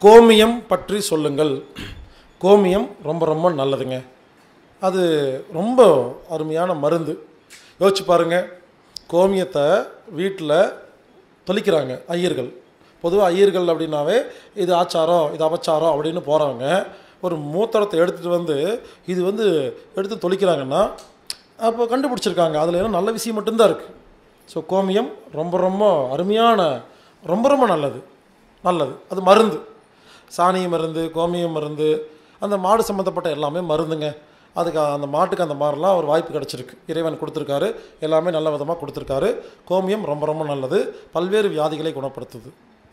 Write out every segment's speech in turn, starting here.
கோமியம் பற்றி சொல்லுங்கள் கோமியம் ரொம்ப ரொம்ப நல்லதுங்க அது ரொம்ப அருமையான மருந்து யோசிச்சு பாருங்க கோமியத்தை வீட்டில் தொளிக்கிறாங்க ஐயர்கள் பொதுவாக ஐயர்கள் அப்படின்னாவே இது ஆச்சாரம் இது அபச்சாரம் அப்படின்னு போகிறவங்க ஒரு மூத்தரத்தை எடுத்துகிட்டு வந்து இது வந்து எடுத்து தொளிக்கிறாங்கன்னா அப்போ கண்டுபிடிச்சிருக்காங்க அதில் என்ன நல்ல விஷயம் மட்டும்தான் இருக்குது ஸோ கோமியம் ரொம்ப ரொம்ப அருமையான ரொம்ப ரொம்ப நல்லது நல்லது அது மருந்து சாணி மருந்து கோமியம் மருந்து அந்த மாடு சம்மந்தப்பட்ட எல்லாமே மருந்துங்க அதுக்கு அந்த மாட்டுக்கு அந்த மாதிரிலாம் ஒரு வாய்ப்பு கிடச்சிருக்கு இறைவன் கொடுத்துருக்காரு எல்லாமே நல்ல விதமாக கொடுத்துருக்காரு கோமியம் ரொம்ப ரொம்ப நல்லது பல்வேறு வியாதிகளை குணப்படுத்துது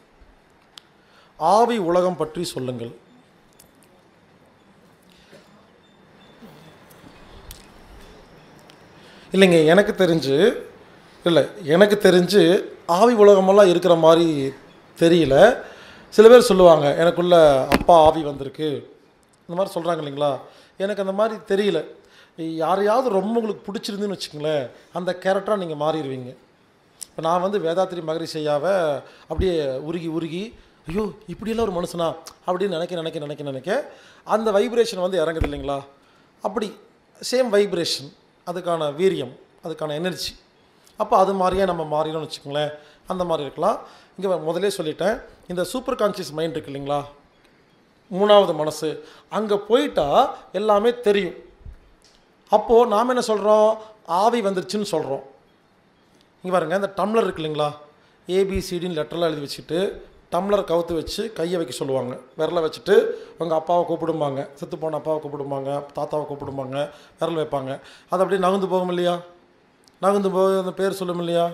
ஆவி உலகம் பற்றி சொல்லுங்கள் இல்லைங்க எனக்கு தெரிஞ்சு இல்லை எனக்கு தெரிஞ்சு ஆவி உலகமெல்லாம் இருக்கிற மாதிரி தெரியல சில பேர் சொல்லுவாங்க எனக்குள்ள அப்பா ஆவி வந்திருக்கு இந்த மாதிரி சொல்கிறாங்க இல்லைங்களா எனக்கு அந்த மாதிரி தெரியல யாரையாவது ரொம்ப உங்களுக்கு பிடிச்சிருந்துன்னு வச்சுங்களேன் அந்த கேரக்டராக நீங்கள் மாறிடுவீங்க இப்போ நான் வந்து வேதாத்திரி மகரிஷி ஐயாவை அப்படியே உருகி உருகி ஐயோ இப்படியெல்லாம் ஒரு மனுஷனா அப்படின்னு நினைக்க நினைக்க நினைக்க நினைக்க அந்த வைப்ரேஷன் வந்து இறங்குது இல்லைங்களா அப்படி சேம் வைப்ரேஷன் அதுக்கான வீரியம் அதுக்கான எனர்ஜி அப்போ அது மாதிரியே நம்ம மாறினோம்னு வச்சுக்கோங்களேன் அந்த மாதிரி இருக்கலாம் இங்கே முதலே சொல்லிட்டேன் இந்த சூப்பர் கான்சியஸ் மைண்ட் இருக்கு இல்லைங்களா மூணாவது மனசு அங்கே போயிட்டா எல்லாமே தெரியும் அப்போது நாம் என்ன சொல்கிறோம் ஆவி வந்துருச்சுன்னு சொல்கிறோம் இங்கே பாருங்கள் இந்த டம்ளர் இருக்கு இல்லைங்களா ஏபிசிடின்னு லெட்டர்லாம் எழுதி வச்சுட்டு டம்ளர் கவுத்து வச்சு கையை வைக்க சொல்லுவாங்க விரலை வச்சுட்டு உங்கள் அப்பாவை கூப்பிடும்பாங்க செத்து போன அப்பாவை கூப்பிடும்பாங்க தாத்தாவை கூப்பிடும்பாங்க விரல் வைப்பாங்க அது அப்படியே நகர்ந்து போகும் இல்லையா நகர்ந்து போய் அந்த பேர் சொல்லும் இல்லையா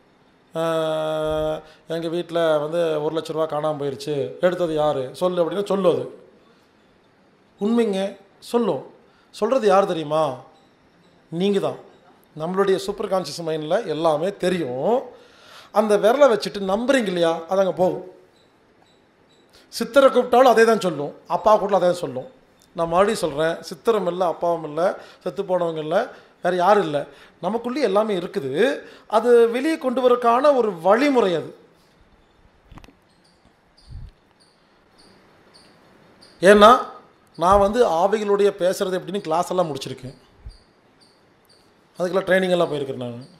எங்கள் வீட்டில் வந்து ஒரு லட்ச ரூபா காணாமல் போயிடுச்சு எடுத்தது யார் சொல்லு அப்படின்னா சொல்லு அது உண்மைங்க சொல்லும் சொல்கிறது யார் தெரியுமா நீங்கள் தான் நம்மளுடைய சூப்பர் கான்சியஸ் மைண்டில் எல்லாமே தெரியும் அந்த விரலை வச்சுட்டு நம்புறீங்க இல்லையா அது அங்கே போகும் சித்தரை கூப்பிட்டாலும் அதே தான் சொல்லும் அப்பா கூட்டில் அதே தான் சொல்லும் நான் மறுபடியும் சொல்கிறேன் சித்திரம் இல்லை அப்பாவும் இல்லை செத்து போனவங்க இல்லை வேறு யாரும் இல்லை நமக்குள்ளேயே எல்லாமே இருக்குது அது வெளியே கொண்டு வரக்கான ஒரு வழிமுறை அது ஏன்னா நான் வந்து ஆவிகளுடைய பேசுகிறது எப்படின்னு கிளாஸ் எல்லாம் முடிச்சிருக்கேன் அதுக்கெல்லாம் ட்ரைனிங் எல்லாம் போயிருக்கிறேன் நான்